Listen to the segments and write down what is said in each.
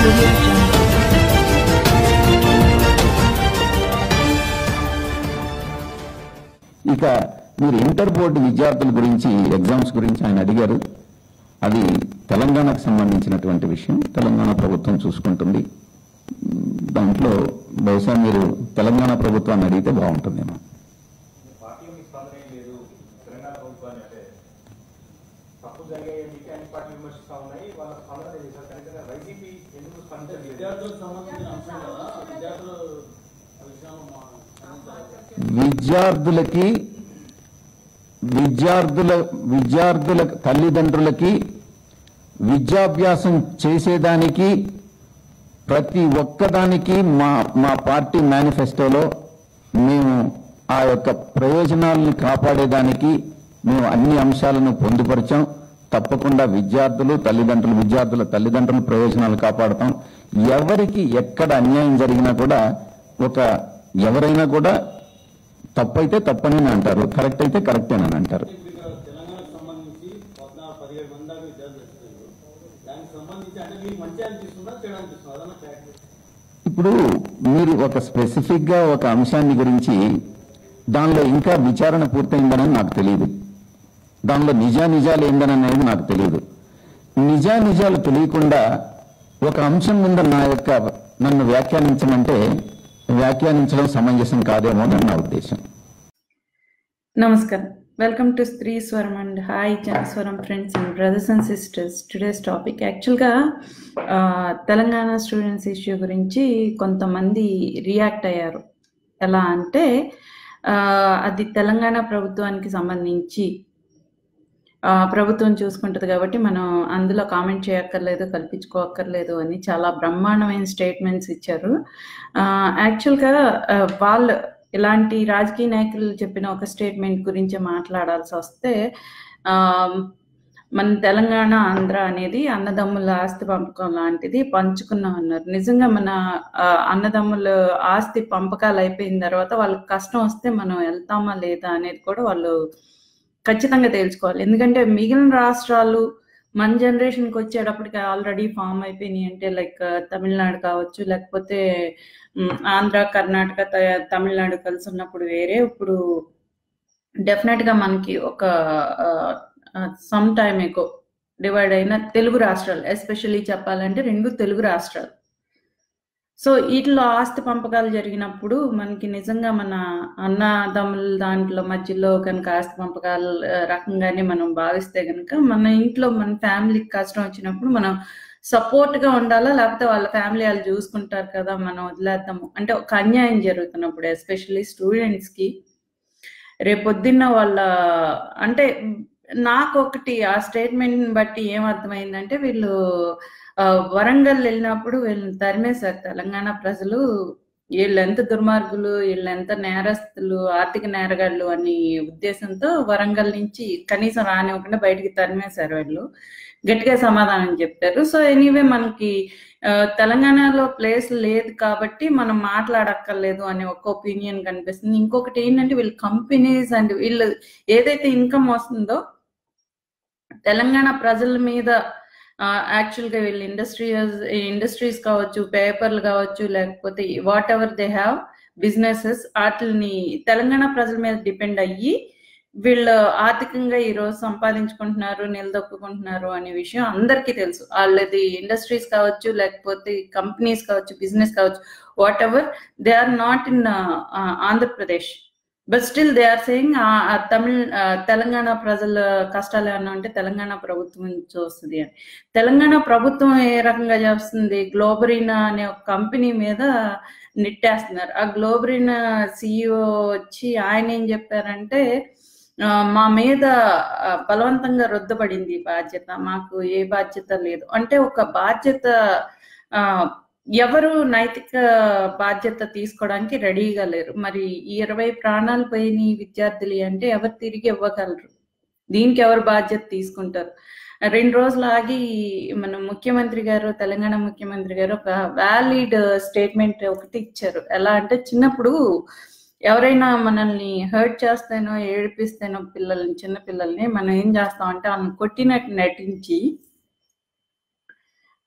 audio jungle. ఇక మీరు inter board విద్యార్థుల గురించి ఎగ్జామ్స్ గురించి ఆయన అడిగారు అది తెలంగాణకు సంబంధించినటువంటి విషయం తెలంగాణ ప్రభుత్వం చూసుకుంటుంది ఉమ్, దాంట్లో బహుశా మీరు తెలంగాణ ప్రభుత్వాన్ని అడిగితే బాగుంటుందేమో పార్టీ మీ స్పందన ఏం లేదు తెలంగాణ ప్రభుత్వాన్ని అంటే తప్పు జరిగాయి మీకు అన్ని పార్టీ విమర్శిస్తా ఉన్నాయి వాళ్ళ స్పందన చేశారు కనుక వైసీపీ ఎందుకు స్పందించలేదు విద్యార్థులకు సంబంధించిన అంశం కదా విద్యార్థులు ఆ విషయంలో మా స్పందించాలి. విద్యార్థులకి విద్యార్థుల విద్యార్థుల తల్లిదండ్రులకి విద్యాభ్యాసం చేసేదానికి ప్రతి ఒక్కదానికి మా మా పార్టీ మేనిఫెస్టోలో మేము ఆ యొక్క ప్రయోజనాలను కాపాడేదానికి మేము అన్ని అంశాలను పొందుపరిచాం తప్పకుండా విద్యార్థులు తల్లిదండ్రులు విద్యార్థుల తల్లిదండ్రుల ప్రయోజనాలు కాపాడతాం ఎవరికి ఎక్కడ అన్యాయం జరిగినా కూడా ఒక ఎవరైనా కూడా తప్పైతే తప్పని అంటారు కరెక్ట్ అయితే కరెక్టేనని అంటారు ఇప్పుడు ఇక్కడ తెలంగాణకు సంబంధించి పద్నాలుగు పదిహేడు మంది దాకా విద్యార్థులు వచ్చినారు దానికి సంబంధించి అంటే మీకు మంచి అనిపిస్తుందా చెడు అనిపిస్తుందా అదన్నా క్లారిటీ ఇప్పుడు మీరు ఒక స్పెసిఫిక్ గా ఒక అంశాన్ని గురించి దానిలో ఇంకా విచారణ పూర్తయిందని నాకు తెలియదు దానిలో నిజా నిజాలు ఏందని అనేది నాకు తెలియదు నిజా నిజాలు తెలియకుండా ఒక అంశం మీద నా యొక్క నన్ను వ్యాఖ్యానించమంటే వ్యాఖ్యానించడం సమంజసం కాదేమో అని నా ఉద్దేశం నమస్కారం welcome to Stree Swaram and hi Janaswaram friends and brothers and sisters today's topic యాక్చువల్గా తెలంగాణ స్టూడెంట్స్ ఇష్యూ గురించి కొంతమంది రియాక్ట్ అయ్యారు ఎలా అంటే ఆ, అది తెలంగాణ ప్రభుత్వానికి సంబంధించి ఆ, ప్రభుత్వం చూసుకుంటుంది కాబట్టి మనం అందులో కామెంట్ చేయక్కర్లేదు కల్పించుకోక్కర్లేదు అని చాలా బ్రహ్మాండమైన స్టేట్మెంట్స్ ఇచ్చారు ఆ, యాక్చువల్గా ఆ, వాళ్ళు ఇలాంటి రాజకీయ నాయకులు చెప్పిన ఒక స్టేట్మెంట్ గురించి మాట్లాడాల్సి వస్తే ఆ, మన తెలంగాణ ఆంధ్ర అనేది అన్నదమ్ముల ఆస్తి పంపకం లాంటిది పంచుకున్నాం అన్నారు నిజంగా మన ఆ, అన్నదమ్ముల ఆస్తి పంపకాలు అయిపోయిన తర్వాత వాళ్ళకి కష్టం వస్తే మనం వెళ్తామా లేదా అనేది కూడా వాళ్ళు ఖచ్చితంగా తేల్చుకోవాలి ఎందుకంటే మిగిలిన రాష్ట్రాలు మన జనరేషన్కి వచ్చేటప్పటికి ఆల్రెడీ ఫామ్ అయిపోయినాయి అంటే లైక్ తమిళనాడు కావచ్చు లేకపోతే మ్, ఆంధ్ర కర్ణాటక త- తమిళనాడు కలిసి ఉన్నప్పుడు వేరే ఇప్పుడు డెఫినెట్ గా మనకి ఒక సమ్ టైమ్ ఎకో డివైడ్ అయిన తెలుగు రాష్ట్రాలు ఎస్పెషల్లీ చెప్పాలంటే రెండు తెలుగు రాష్ట్రాలు సో వీటిలో ఆస్తి పంపకాలు జరిగినప్పుడు మనకి నిజంగా మన అన్నదమ్ముల దాంట్లో మధ్యలో కనుక ఆస్తి పంపకాలు ఆ, రకంగానే మనం భావిస్తే కనుక మన ఇంట్లో మన ఫ్యామిలీకి కష్టం వచ్చినప్పుడు మనం సపోర్ట్ గా ఉండాలా లేకపోతే వాళ్ళ ఫ్యామిలీ వాళ్ళు చూసుకుంటారు కదా మనం వదిలేద్దాము అంటే ఒక అన్యాయం జరుగుతున్నప్పుడు ఎస్పెషల్లీ స్టూడెంట్స్ కి రేపొద్దున్న వాళ్ళ అంటే నాకు ఒకటి ఆ స్టేట్మెంట్ బట్టి ఏం అర్థమైందంటే వీళ్ళు ఆ, వరంగల్ వెళ్ళినప్పుడు వీళ్ళని తరిమేశారు తెలంగాణ ప్రజలు వీళ్ళు ఎంత దుర్మార్గులు వీళ్ళు ఎంత నేరస్తులు ఆర్థిక నేరగాళ్ళు అని ఉద్దేశంతో వరంగల్ నుంచి కనీసం రానివ్వకుండా బయటికి తరిమేశారు వీళ్ళు గట్టిగా సమాధానం చెప్పారు సో ఎనీవే మనకి ఆ, తెలంగాణలో ప్లేస్ లేదు కాబట్టి మనం మాట్లాడక్కర్లేదు అనే ఒక ఒపీనియన్ కనిపిస్తుంది ఇంకొకటి ఏంటంటే వీళ్ళు కంపెనీస్ అండ్ వీళ్ళు ఏదైతే ఇన్కమ్ వస్తుందో తెలంగాణ ప్రజల మీద యాక్చువల్ గా వీళ్ళు ఇండస్ట్రీస్ ఇండస్ట్రీస్ కావచ్చు పేపర్లు కావచ్చు లేకపోతే whatever they have businesses వాటిని తెలంగాణ ప్రజల మీద డిపెండ్ అయ్యి వీళ్ళు ఆర్థికంగా ఈ రోజు సంపాదించుకుంటున్నారు నిలదొక్కుంటున్నారు అనే విషయం అందరికీ తెలుసు వాళ్ళది ఇండస్ట్రీస్ కావచ్చు లేకపోతే కంపెనీస్ కావచ్చు బిజినెస్ కావచ్చు whatever they are not in Andhra Pradesh but still they are saying Tamil ఆ, తెలంగాణ ప్రజల కష్టాలు ఏమన్నా ఉంటే తెలంగాణ ప్రభుత్వం నుంచి వస్తుంది అని తెలంగాణ ప్రభుత్వం ఏ రకంగా చేస్తుంది గ్లోబరీనా అనే ఒక కంపెనీ మీద నెట్టేస్తున్నారు ఆ గ్లోబరీనా సిఇఓ వచ్చి ఆయన ఏం చెప్పారంటే ఆ, మా మీద ఆ, బలవంతంగా రుద్దబడింది ఈ బాధ్యత మాకు ఏ బాధ్యత లేదు అంటే ఒక బాధ్యత ఆ, ఎవరు నైతిక బాధ్యత తీసుకోవడానికి రెడీగా లేరు మరి ఈ ఇరవై ప్రాణాలు పోయిన ఈ విద్యార్థులు అంటే ఎవరు తిరిగి ఇవ్వగలరు దీనికి ఎవరు బాధ్యత తీసుకుంటారు రెండు రోజులు ఆగి మన ముఖ్యమంత్రి గారు తెలంగాణ ముఖ్యమంత్రి గారు ఒక వ్యాలిడ్ స్టేట్మెంట్ ఒకటి ఇచ్చారు ఎలా అంటే చిన్నప్పుడు ఎవరైనా మనల్ని హర్ట్ చేస్తేనో ఏడిపిస్తేనో పిల్లల్ని చిన్న పిల్లల్ని మనం ఏం చేస్తాం అంటే వాళ్ళని కొట్టినట్టు నటించి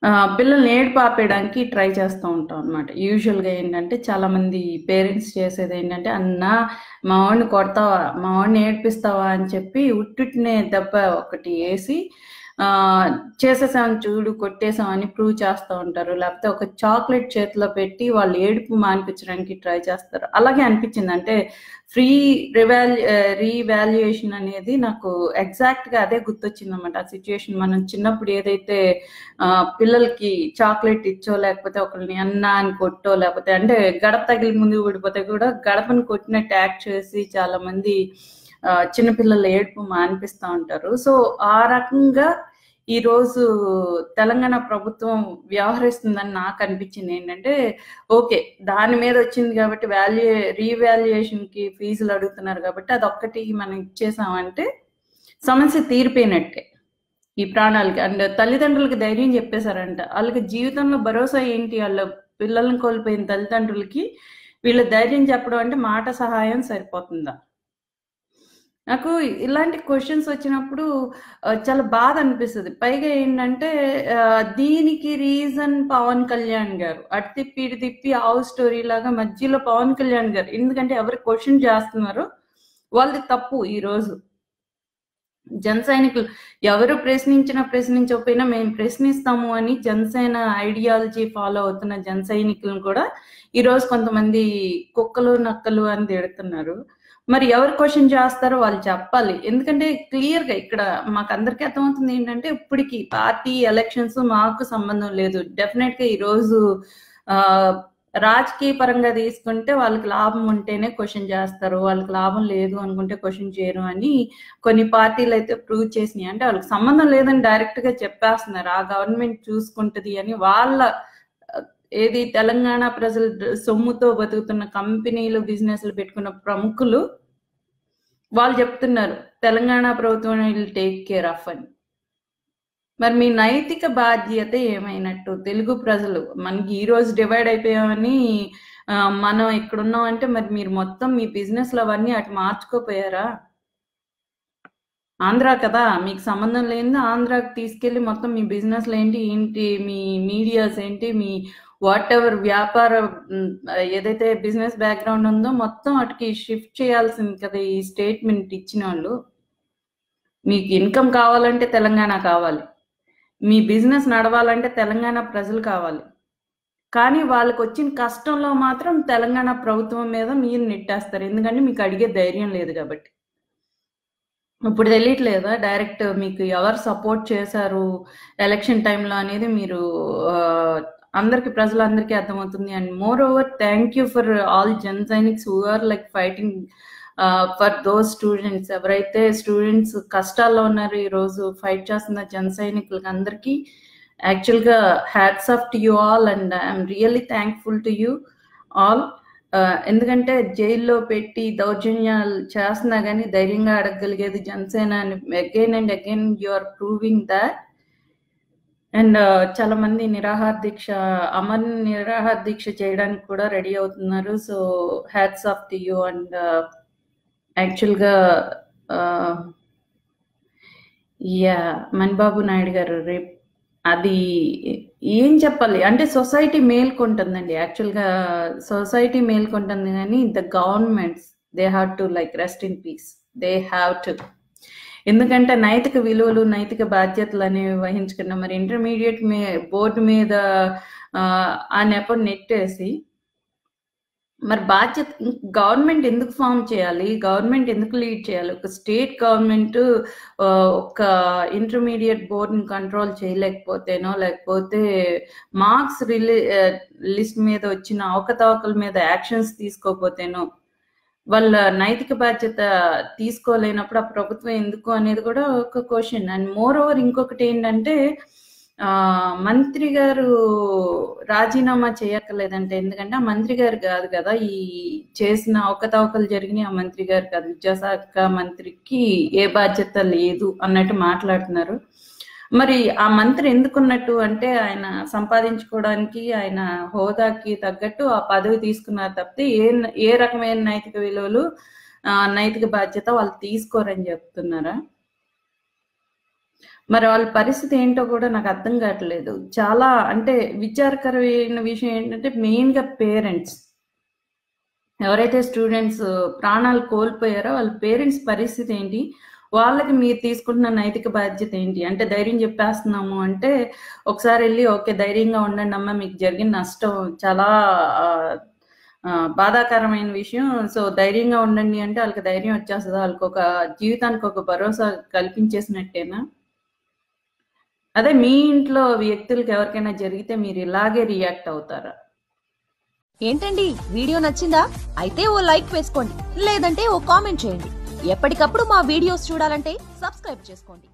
ఆ, పిల్లల్ని ఏడుపు ఆపేయడానికి ట్రై చేస్తూ ఉంటాం అనమాట యూజువల్గా ఏంటంటే చాలా మంది పేరెంట్స్ చేసేది ఏంటంటే అన్న మా వాడిని కొడతావా మా వాడిని ఏడిపిస్తావా అని చెప్పి ఉట్టుటినే దెబ్బ ఒకటి వేసి ఆ, చేసేసాం చూడు కొట్టేసామని ప్రూవ్ చేస్తూ ఉంటారు లేకపోతే ఒక చాక్లెట్ చేతిలో పెట్టి వాళ్ళు ఏడుపు మానిపించడానికి ట్రై చేస్తారు అలాగే అనిపించింది అంటే ఫ్రీ రివాల్యూ రీవాల్యుయేషన్ అనేది నాకు ఎగ్జాక్ట్ గా అదే గుర్తొచ్చింది అనమాట ఆ సిచ్యుయేషన్ మనం చిన్నప్పుడు ఏదైతే ఆ, పిల్లలకి చాక్లెట్ ఇచ్చో లేకపోతే ఒకరిని అన్న అని కొట్టో లేకపోతే అంటే గడప తగిలి ముందుకు పడిపోతే కూడా గడపను కొట్టినట్టు యాక్ట్ చేసి చాలా మంది ఆ, చిన్నపిల్లల ఏడుపు మానిపిస్తూ ఉంటారు సో ఆ రకంగా ఈ రోజు తెలంగాణ ప్రభుత్వం వ్యవహరిస్తుందని నాకు అనిపించింది ఏంటంటే ఓకే దాని మీద వచ్చింది కాబట్టి వాల్యూ రీవాల్యుయేషన్ కి ఫీజులు అడుగుతున్నారు కాబట్టి అదొక్కటి మనం ఇచ్చేసామంటే సమస్య తీరిపోయినట్టే ఈ ప్రాణాలకి అండ్ తల్లిదండ్రులకి ధైర్యం చెప్పేశారంట వాళ్ళకి జీవితంలో భరోసా ఏంటి వాళ్ళ పిల్లల్ని కోల్పోయిన తల్లిదండ్రులకి వీళ్ళ ధైర్యం చెప్పడం అంటే మాట సహాయం సరిపోతుందా నాకు ఇలాంటి క్వశ్చన్స్ వచ్చినప్పుడు ఆ, చాలా బాధ అనిపిస్తుంది పైగా ఏంటంటే ఆ, దీనికి రీజన్ పవన్ కళ్యాణ్ గారు అటు తిప్పి ఇటు తిప్పి ఆవు స్టోరీ లాగా మధ్యలో పవన్ కళ్యాణ్ గారు ఎందుకంటే ఎవరు క్వశ్చన్ చేస్తున్నారో వాళ్ళది తప్పు ఈ రోజు జన సైనికులు ఎవరు ప్రశ్నించినా ప్రశ్నించకపోయినా మేము ప్రశ్నిస్తాము అని జనసేన ఐడియాలజీ ఫాలో అవుతున్న జన సైనికులను కూడా ఈ రోజు కొంతమంది కుక్కలు నక్కలు అని తిడుతున్నారు మరి ఎవరు క్వశ్చన్ చేస్తారో వాళ్ళు చెప్పాలి ఎందుకంటే క్లియర్ గా ఇక్కడ మాకు అందరికీ అర్థమవుతుంది ఏంటంటే ఇప్పటికి పార్టీ ఎలక్షన్స్ మాకు సంబంధం లేదు డెఫినెట్ గా ఈ రోజు ఆ రాజకీయ పరంగా తీసుకుంటే వాళ్ళకి లాభం ఉంటేనే క్వశ్చన్ చేస్తారు వాళ్ళకి లాభం లేదు అనుకుంటే క్వశ్చన్ చేయరు అని కొన్ని పార్టీలు అయితే ప్రూవ్ చేసినాయి అంటే వాళ్ళకి సంబంధం లేదని డైరెక్ట్ గా చెప్పేస్తున్నారు ఆ గవర్నమెంట్ చూసుకుంటది అని వాళ్ళ ఆ, ఏది తెలంగాణ ప్రజల ద- సొమ్ముతో బతుకుతున్న కంపెనీలు బిజినెస్లు పెట్టుకున్న ప్రముఖులు వాళ్ళు చెప్తున్నారు తెలంగాణ ప్రభుత్వం విల్ టేక్ కేర్ ఆఫ్ అని మరి మీ నైతిక బాధ్యత ఏమైనట్టు తెలుగు ప్రజలు మనకి ఈ రోజు డివైడ్ అయిపోయామని ఆ, మనం ఇక్కడ ఉన్నాం అంటే మరి మీరు మొత్తం మీ బిజినెస్లు అవన్నీ అటు మార్చుకోపోయారా ఆంధ్ర కదా మీకు సంబంధం లేనిది ఆంధ్రాకి తీసుకెళ్లి మొత్తం మీ బిజినెస్లు ఏంటి ఏంటి మీ మీడియాస్ ఏంటి మీ వాట్ ఎవర్ వ్యాపార మ్, ఏదైతే బిజినెస్ బ్యాక్గ్రౌండ్ ఉందో మొత్తం అటుకి షిఫ్ట్ చేయాల్సింది కదా ఈ స్టేట్మెంట్ ఇచ్చిన వాళ్ళు మీకు ఇన్కమ్ కావాలంటే తెలంగాణ కావాలి మీ బిజినెస్ నడవాలంటే తెలంగాణ ప్రజలు కావాలి కానీ వాళ్ళకి వచ్చిన కష్టంలో మాత్రం తెలంగాణ ప్రభుత్వం మీద మీరు నెట్టేస్తారు ఎందుకంటే మీకు అడిగే ధైర్యం లేదు కాబట్టి ఇప్పుడు తెలియట్లేదా డైరెక్ట్ మీకు ఎవరు సపోర్ట్ చేశారు ఎలక్షన్ టైంలో అనేది మీరు ఆ, అందరికి ప్రజలందరికీ అర్థమవుతుంది and moreover thank you for all Jan Sainiks who are like fighting for those students ఎవరైతే స్టూడెంట్స్ కష్టాల్లో ఉన్నారు ఈ రోజు ఫైట్ చేస్తున్న జన సైనికులకి అందరికీ యాక్చువల్గా hats off to you all and I'm really thankful to you all ఎందుకంటే జైల్లో పెట్టి దౌర్జన్యాలు చేస్తున్నా కానీ ధైర్యంగా అడగగలిగేది జనసేన అని again and again you are proving that and చాలా మంది నిరాహార దీక్ష అమర్ నిరాహార దీక్ష చేయడానికి కూడా రెడీ అవుతున్నారు so hats off to you and యాక్చువల్గా యా మణిబాబు నాయుడు గారు రేపు అది ఏం చెప్పాలి అంటే సొసైటీ మేల్కొంటుందండి యాక్చువల్గా సొసైటీ మేల్కొంటుంది కానీ the governments they have to like rest in peace they have to ఎందుకంటే నైతిక విలువలు నైతిక బాధ్యతలు అనేవి వహించుకున్న మరి ఇంటర్మీడియట్ మీ బోర్డు మీద ఆ, ఆ నెపం నెట్టేసి మరి బాధ్యత గవర్నమెంట్ ఎందుకు ఫామ్ చేయాలి గవర్నమెంట్ ఎందుకు లీడ్ చేయాలి ఒక స్టేట్ గవర్నమెంట్ ఆ, ఒక ఇంటర్మీడియట్ బోర్డుని కంట్రోల్ చేయలేకపోతేనో లేకపోతే మార్క్స్ రిలీ లిస్ట్ మీద వచ్చిన అవకతవకల మీద యాక్షన్స్ తీసుకోకపోతేనో వాళ్ళ నైతిక బాధ్యత తీసుకోలేనప్పుడు ఆ ప్రభుత్వం ఎందుకు అనేది కూడా ఒక క్వశ్చన్ అండ్ మోర్ ఓవర్ ఇంకొకటి ఏంటంటే ఆ మంత్రి గారు రాజీనామా చేయక్కర్లేదంటే ఎందుకంటే ఆ మంత్రి గారు కాదు కదా ఈ చేసిన అవకతవకలు జరిగినాయి ఆ మంత్రి గారు కాదు విద్యాశాఖ మంత్రికి ఏ బాధ్యత లేదు అన్నట్టు మాట్లాడుతున్నారు మరి ఆ మంత్రి ఎందుకున్నట్టు అంటే ఆయన సంపాదించుకోవడానికి ఆయన హోదాకి తగ్గట్టు ఆ పదవి తీసుకున్నారు తప్పితే ఏ ఏ రకమైన నైతిక విలువలు ఆ, నైతిక బాధ్యత వాళ్ళు తీసుకోరని చెప్తున్నారా మరి వాళ్ళ పరిస్థితి ఏంటో కూడా నాకు అర్థం కావట్లేదు చాలా అంటే విచారకరమైన విషయం ఏంటంటే మెయిన్గా పేరెంట్స్ ఎవరైతే స్టూడెంట్స్ ప్రాణాలు కోల్పోయారో వాళ్ళ పేరెంట్స్ పరిస్థితి ఏంటి వాళ్ళకి మీరు తీసుకుంటున్న నైతిక బాధ్యత ఏంటి అంటే ధైర్యం చెప్పేస్తున్నాము అంటే ఒకసారి వెళ్ళి ఓకే ధైర్యంగా ఉండండి అమ్మ మీకు జరిగిన నష్టం చాలా ఆ, ఆ, బాధాకరమైన విషయం సో ధైర్యంగా ఉండండి అంటే వాళ్ళకి ధైర్యం వచ్చేస్తుంది వాళ్ళకి ఒక జీవితానికి ఒక భరోసా కల్పించేసినట్టేనా అదే మీ ఇంట్లో వ్యక్తులకు ఎవరికైనా జరిగితే మీరు ఇలాగే రియాక్ట్ అవుతారా ఏంటండి వీడియో నచ్చిందా అయితే ఓ లైక్ వేసుకోండి లేదంటే ఓ కామెంట్ చేయండి ఎప్పటికప్పుడు మా వీడియోస్ చూడాలంటే సబ్స్క్రైబ్ చేసుకోండి